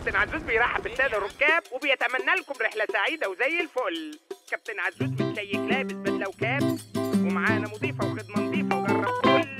كابتن عزوز بيرحب بالساده الركاب وبيتمنى لكم رحله سعيده وزي الفل كابتن عزوز متشيك لابس بدله وكاب ومعانا مضيفه وخدمه نظيفه وجرب كل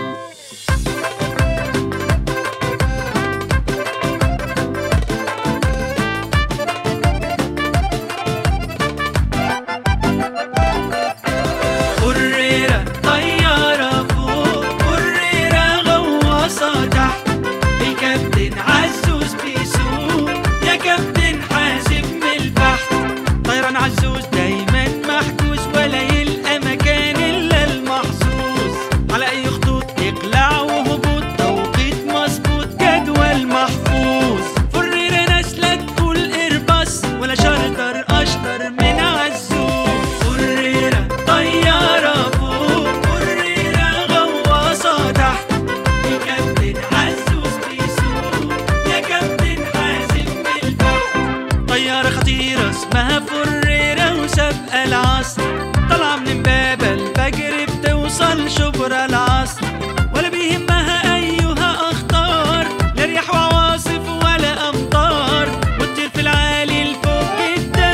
قريرة طيارة فوق قريرة غواصة تحت الكابتن عزوز بيسوق يا كابتن حاسب من البحر طيران عزوز دايما محجوز ولا يلقى مكان الا المحظوظ على اي خطوط اقلاع وهبوط توقيت مظبوط جدول محفوظ فريرة نازلة تقول ارباص ولا شرطر اشطر من عزوز فريرة طيارة فوق فريرة غواصة تحت الكابتن عزوز بيسوق يا كابتن حازم من البحر طيارة خطيرة اسمها فريرة وسابقة العصر طالعة من امبابة الفجر بتوصل شبرا العصر ولا بيهمها أيها أخطار لا رياح وعواصف ولا أمطار وتطير في العالي لفوق جدا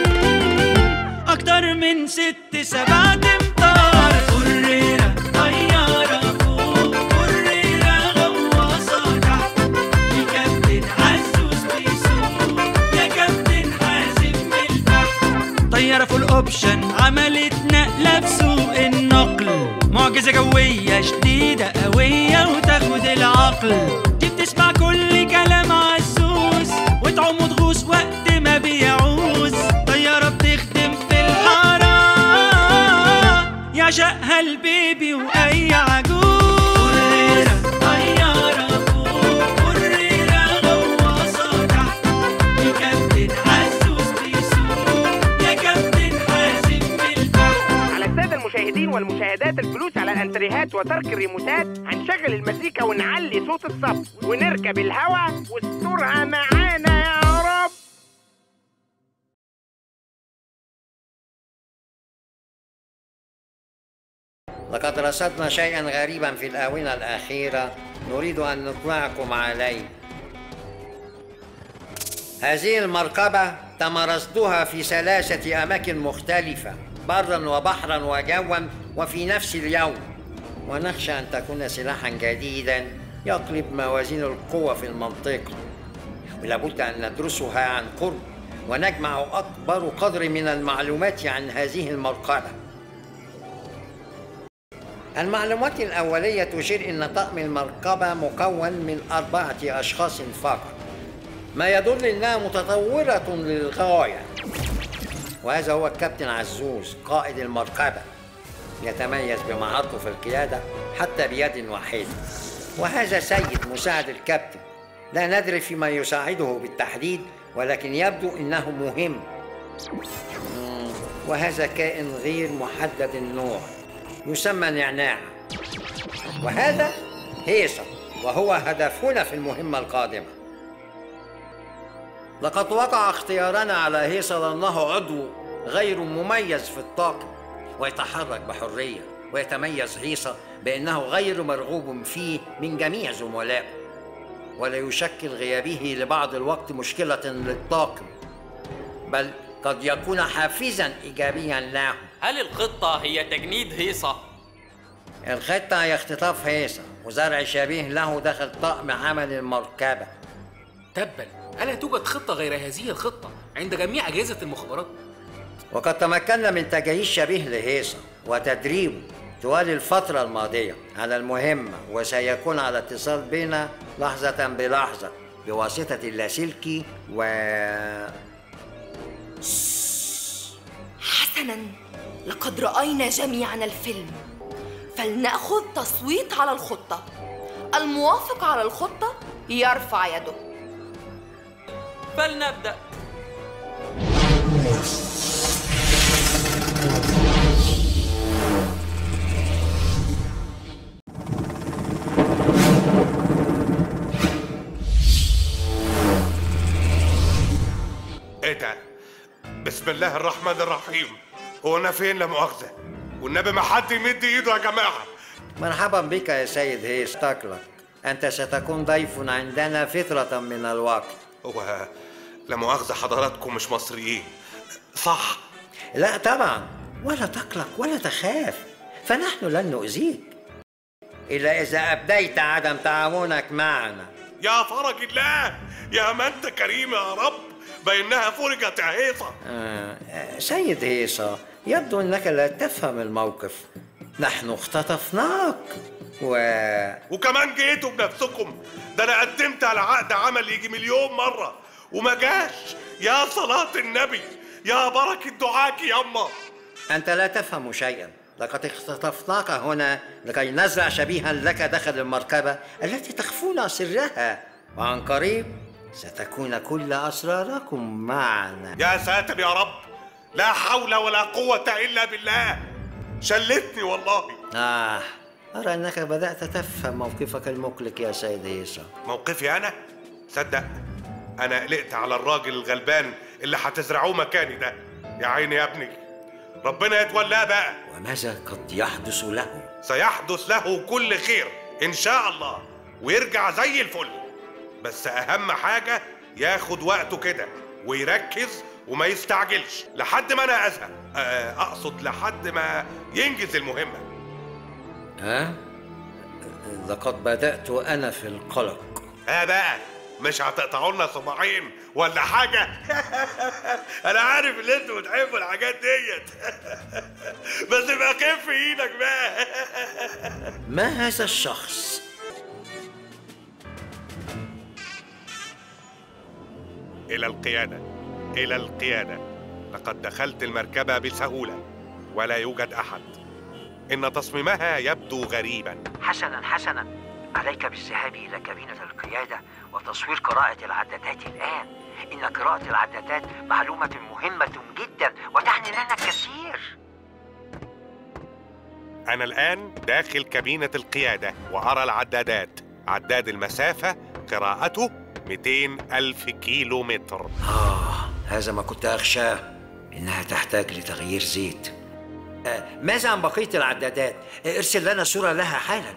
أكتر من ست سبعة أمتار فريرة طيارة فوق فريرة غواصة تحت الكابتن عزوز بيسوق يا كابتن حازم من البحر طيارة فول اوبشن عملت نقلة في سوق النقل معجزة جوية شديدة قوية وتاخد العقل دي بتسمع كل كلام عزوز وتعوم وتغوص وقت ما بيعوز طيارة بتخدم في الحارة يعشقها البيبي وأي عجوز فريرة طيارة فوق فريرة غواصة تحت الكابتن عزوز بيسوق يا كابتن حازم من البحر على الساده المشاهدين والمشاهدات الفلوس على الانتريهات وترك الريموتات هنشغل المزيكا ونعلي صوت الصف ونركب الهوا واسترها معانا يا رب لقد رصدنا شيئا غريبا في الآونة الأخيرة نريد أن نطلعكم عليه هذه المركبة تم رصدها في ثلاثة أماكن مختلفة برا وبحرا وجوا وفي نفس اليوم ونخشى أن تكون سلاحا جديدا يقلب موازين القوة في المنطقة ولابد أن ندرسها عن قرب ونجمع أكبر قدر من المعلومات عن هذه المركبة المعلومات الأولية تشير أن طقم المركبة مكون من أربعة أشخاص فقط ما يدل أنها متطورة للغاية وهذا هو الكابتن عزوز قائد المركبة يتميز بمهارته في القيادة حتى بيد واحدة وهذا سيد مساعد الكابتن لا ندري فيما يساعده بالتحديد ولكن يبدو أنه مهم مم، وهذا كائن غير محدد النوع يسمى نعناع وهذا هيصة وهو هدفنا في المهمة القادمة لقد وقع اختيارنا على هيصة لأنه عضو غير مميز في الطاقم ويتحرك بحرية ويتميز هيصة بأنه غير مرغوب فيه من جميع زملائه ولا يشكل غيابه لبعض الوقت مشكلة للطاقم بل قد يكون حافزا إيجابيا له هل الخطة هي تجنيد هيصة؟ الخطة هي اختطاف هيصة وزرع شبيه له داخل طقم عمل المركبة تبا ألا توجد خطة غير هذه الخطة عند جميع أجهزة المخابرات؟ وقد تمكنا من تجهيز شبيه لهيصة وتدريبه طوال الفترة الماضية على المهمة وسيكون على اتصال بنا لحظة بلحظة بواسطة اللاسلكي و حسنا لقد رأينا جميعا الفيلم فلنأخذ تصويت على الخطة الموافق على الخطة يرفع يده فلنبدأ ايه ده؟ بسم الله الرحمن الرحيم هو انا فين لا مؤاخذة؟ والنبي ما حد يمد ايده يا جماعة مرحبا بك يا سيد هيس تاكلك أنت ستكون ضيف عندنا فترة من الوقت هو لا مؤاخذة حضراتكم مش مصريين صح لا طبعا ولا تقلق ولا تخاف فنحن لن نؤذيك إلا إذا أبديت عدم تعاونك معنا يا فرج الله يا ما انت كريم يا رب بينها فرجت يا هيصة آه، آه، سيد هيصة يبدو أنك لا تفهم الموقف نحن اختطفناك و... وكمان جيتوا بنفسكم ده انا قدمت على عقد عمل يجي مليون مرة وما جاش يا صلاة النبي يا بركة دعاك ياما أنت لا تفهم شيئا لقد اختطفناك هنا لكي نزرع شبيها لك داخل المركبة التي تخفون سرها وعن قريب ستكون كل أسراركم معنا يا ساتر يا رب لا حول ولا قوة إلا بالله شلتني والله آه أرى أنك بدأت تفهم موقفك المقلق يا سيد هيصة موقفي أنا صدق أنا قلقت على الراجل الغلبان اللي هتزرعوه مكاني ده يا عيني يا ابني ربنا يتولاه بقى وماذا قد يحدث له سيحدث له كل خير إن شاء الله ويرجع زي الفل بس أهم حاجة ياخد وقته كده ويركز وما يستعجلش لحد ما أنا أزهق آه، أقصد لحد ما ينجز المهمة ها؟ لقد بدأت أنا في القلق ها بقى مش هتقطعوا لنا صباعين ولا حاجة أنا عارف إن أنتوا بتحبوا الحاجات ديت بس يبقى خف إيدك بقى ما هذا الشخص؟ إلى القيادة إلى القيادة لقد دخلت المركبة بسهولة ولا يوجد أحد إن تصميمها يبدو غريبا حسنا حسنا عليك بالذهاب إلى كابينة القيادة وتصوير قراءة العدادات الآن إن قراءة العدادات معلومة مهمة جدا وتعني لنا الكثير أنا الآن داخل كابينة القيادة وأرى العدادات عداد المسافة قراءته 200 ألف كيلو متر آه هذا ما كنت أخشاه إنها تحتاج لتغيير زيت آه ماذا عن بقية العدادات؟ آه، ارسل لنا صورة لها حالا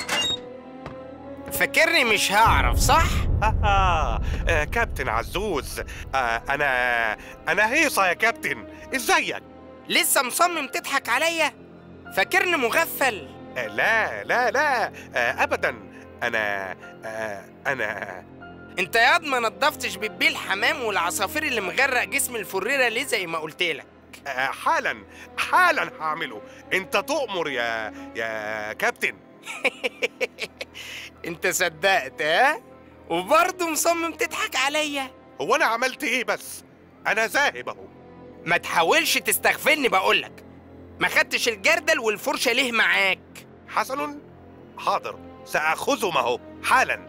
فاكرني مش هعرف صح؟ آه آه، كابتن عزوز آه أنا أنا هيصة يا كابتن إزيك؟ لسه مصمم تضحك عليا؟ فاكرني مغفل؟ آه لا لا لا آه أبدا أنا آه أنا انت ياض ما نضفتش بتبيه الحمام والعصافير اللي مغرق جسم الفريرة ليه زي ما قلت لك آه حالا حالا هعمله أنت تؤمر يا يا كابتن انت صدقت ها؟ وبرضه مصمم تضحك عليا هو أنا عملت إيه بس؟ أنا ذاهب أهو ما تحاولش تستغفلني بقولك ما خدتش الجردل والفرشة ليه معاك حسن حاضر سأخذهم أهو حالا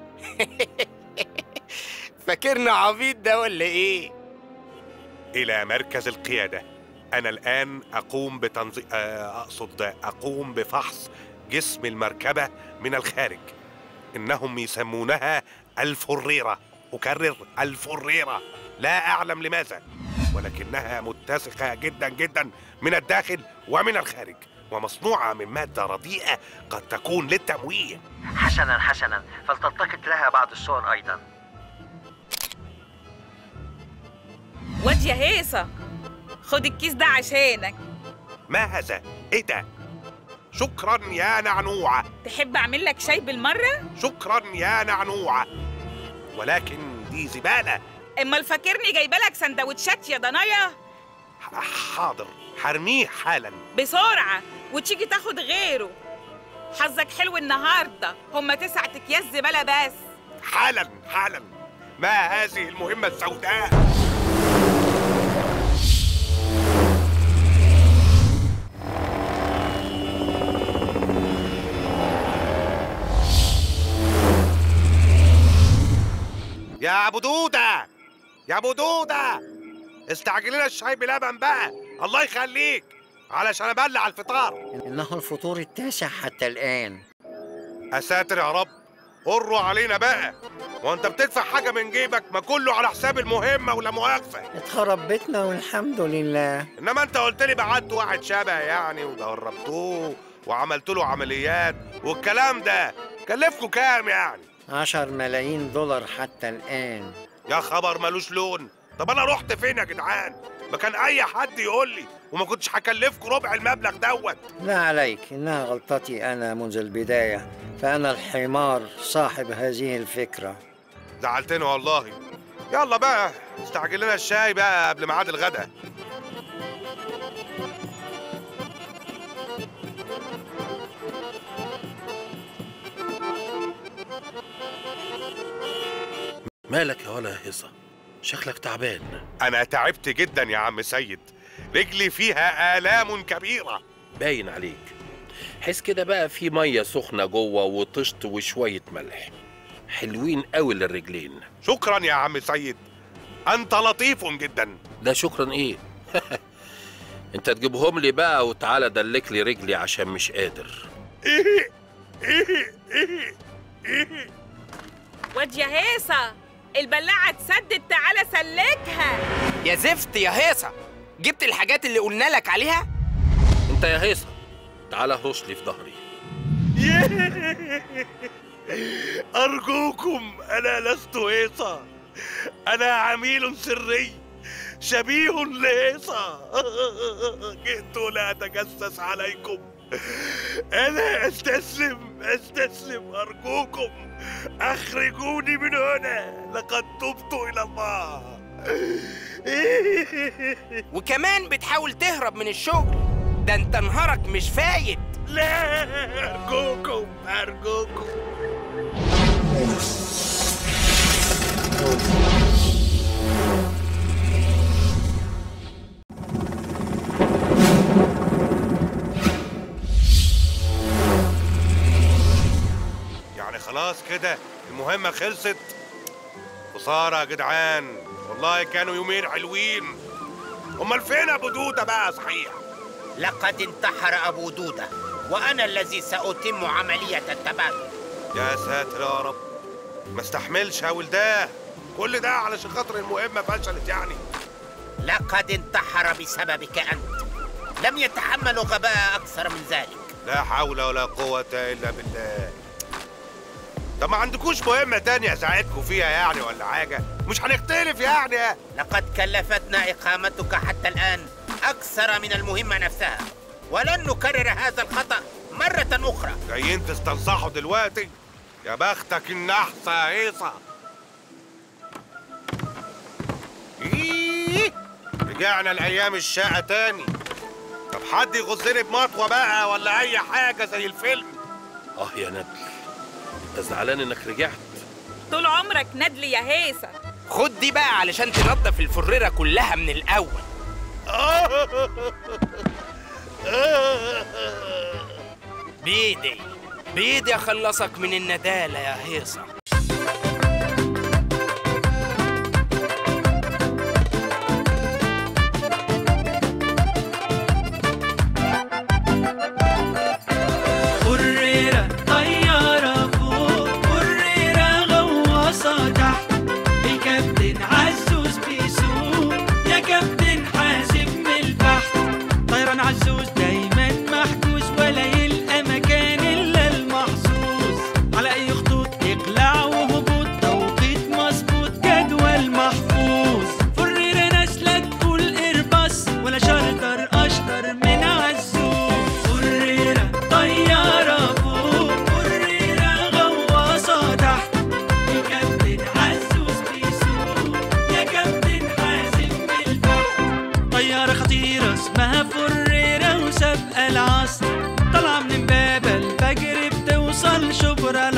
فاكرني عبيط ده ولا ايه؟ إلى مركز القيادة أنا الآن أقوم بتنظيم أقصد أقوم بفحص جسم المركبة من الخارج إنهم يسمونها الفريرة أكرر الفريرة لا أعلم لماذا ولكنها متسخة جدا جدا من الداخل ومن الخارج ومصنوعة من مادة رديئة قد تكون للتمويه حسنا حسنا فلتلتقط لها بعض الصور أيضا واد يا هيصة خد الكيس ده عشانك ما هذا؟ إيه ده؟ شكرا يا نعنوعة تحب اعمل لك شاي بالمرة؟ شكرا يا نعنوعة ولكن دي زبالة امال فاكرني جايبه لك سندوتشات يا ضنايا ح- حاضر هرميه حالا بسرعة وتيجي تاخد غيره حظك حلو النهاردة هما تسعة اكياس زبالة بس حالا حالا ما هذه المهمة السوداء يا ابو دودة يا ابو دودة استعجل لنا الشاي بلبن بقى الله يخليك علشان ابلع الفطار إنه الفطور التاسع حتى الآن اساتر يا رب قروا علينا بقى وانت بتدفع حاجه من جيبك ما كله على حساب المهمه ولا مؤاخذه اتخرب بيتنا والحمد لله انما انت قلت لي بعت واحد شبه يعني ودربتوه وعملت له عمليات والكلام ده كلفكوا كام يعني عشر ملايين دولار حتى الآن يا خبر ملوش لون طب انا رحت فين يا جدعان ما كان اي حد يقول لي وما كنتش هكلفكم ربع المبلغ دوت لا عليك إنها غلطتي أنا منذ البداية فأنا الحمار صاحب هذه الفكرة زعلتني والله يلا بقى استعجل لنا الشاي بقى قبل ميعاد الغدا مالك يا ولا هيصة شكلك تعبان انا تعبت جدا يا عم سيد رجلي فيها آلام كبيرة باين عليك حس كده بقى في مية سخنة جوه وطشت وشوية ملح حلوين قوي للرجلين شكرا يا عم سيد انت لطيف جدا ده شكرا ايه انت تجيبهم لي بقى وتعالى دلك لي رجلي عشان مش قادر واد يا هيصة البلاعة اتسدت تعالى سلكها يا زفت يا هيصة جبت الحاجات اللي قلنا لك عليها انت يا هيصة تعالى هرش لي في ظهري أرجوكم أنا لست هيصة أنا عميل سري شبيه لهيصة جئت لأتجسس عليكم أنا أستسلم أستسلم أرجوكم أخرجوني من هنا لقد تبت إلى الله وكمان بتحاول تهرب من الشغل ده انت نهارك مش فايت لا أرجوكم أرجوكم يعني خلاص كده المهمة خلصت خسارة يا جدعان والله كانوا يومين حلوين امال فين ابو دودة بقى صحيح لقد انتحر أبو دودة وأنا الذي سأتم عملية التبادل يا ساتر يا رب ما استحملش يا ولداه كل ده علشان خاطر المهمة فشلت يعني لقد انتحر بسببك أنت لم يتحملوا غباء أكثر من ذلك لا حول ولا قوة إلا بالله طب ما عندكوش مهمة تانية أساعدكم فيها يعني ولا حاجة مش هنختلف يعني لقد كلفتنا إقامتك حتى الآن أكثر من المهمة نفسها ولن نكرر هذا الخطأ مرة أخرى جايين تستنصحوا دلوقتي يا بختك النحسة يا هيصة إيه؟ رجعنا لأيام الشقة تاني طب حد يغزني بمطوة بقى ولا أي حاجة زي الفيلم اه يا ندل انت زعلان انك رجعت طول عمرك ندلي يا هيصة خد دي بقى علشان تنظف الفريرة كلها من الأول بيدي بيدي أخلصك من الندالة يا هيصة قريرة طيارة فوق قريرة غواصة تحت الكابتن عزوز بيسوق يا كابتن حاسب من البحر طيران عزوز دايما محجوز ولا يلقى مكان الا المحظوظ على اي خطوط اقلاع وهبوط توقيت مظبوط جدول محفوظ فريرة نازلة تقول ارباص ولا شرطر اشطر من عزوز فريرة طيارة فوق فريرة غواصة تحت الكابتن عزوز بيسوق يا كابتن حاسب من البحر طيارة خطيرة اسمها فريرة وسابقة العصر طالعة من امبابة الفجر بتوصل شبرا